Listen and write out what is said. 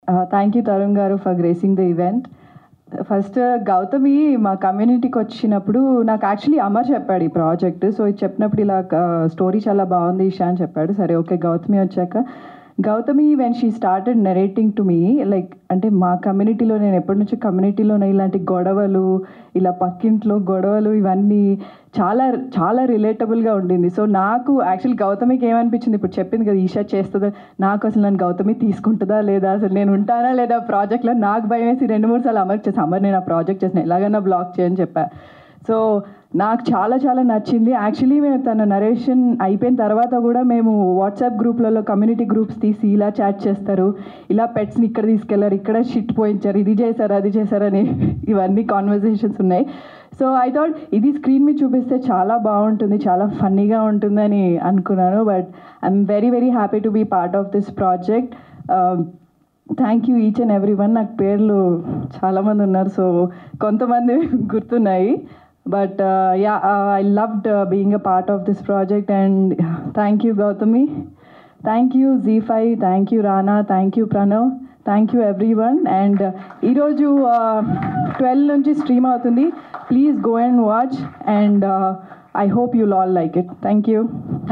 thank you Tarun గారు for gracing the event first Gautami మా కమ్యూనిటీకి వచ్చినప్పుడు నాకు యాక్చువల్లీ అమర్ చెప్పాడు ఈ ప్రాజెక్ట్ సో ఇది చెప్పినప్పుడు ఇలా స్టోరీ చాలా బాగుంది ఇషా అని చెప్పాడు సరే ఓకే గౌతమి వచ్చాక Gautami when she started narrating to me like అంటే మా కమ్యూనిటీలో నేను ఎప్పటి నుంచో కమ్యూనిటీలోనే ఇలాంటి గొడవలు ఇలా పక్కింట్లో గొడవలు ఇవన్నీ చాలా చాలా రిలేటబుల్గా ఉండింది సో నాకు యాక్చువల్లీ గౌతమికి ఏమనిపించింది ఇప్పుడు చెప్పింది కదా ఈషా చేస్తుందా నాకు అసలు నన్ను గౌతమి తీసుకుంటుందా లేదా అసలు నేను ఉంటానా లేదా ప్రాజెక్ట్లో నాకు భయం వేసి రెండు మూడు సార్లు అమర్ చేసి అమర్ నేను ఆ ప్రాజెక్ట్ చేసిన ఎలాగైనా బ్లాక్ చేయని చెప్పా సో నాకు చాలా చాలా నచ్చింది యాక్చువల్లీ మేము తన నరేషన్ అయిపోయిన తర్వాత కూడా మేము వాట్సాప్ గ్రూప్లలో కమ్యూనిటీ గ్రూప్స్ తీసి ఇలా చాట్ చేస్తారు ఇలా పెట్స్ని ఇక్కడ తీసుకెళ్లారు ఇక్కడ షిట్ పోయించారు ఇది చేశారు అది చేశారని ఇవన్నీ కాన్వర్జేషన్స్ ఉన్నాయి సో ఐ థాట్ ఇది స్క్రీన్ మీద చూపిస్తే చాలా బాగుంటుంది చాలా ఫన్నీగా ఉంటుందని అనుకున్నాను but I'm very very happy to be part of this project thank you each and every one నాకు పేర్లు చాలామంది ఉన్నారు సో కొంతమంది గుర్తున్నాయి but yeah I loved being a part of this project and thank you Gautami thank you Zee five thank you Rana thank you Pranav thank you every one and ఈరోజు twelve నుంచి stream అవుతుంది please go and watch and I hope you'll all like it thank you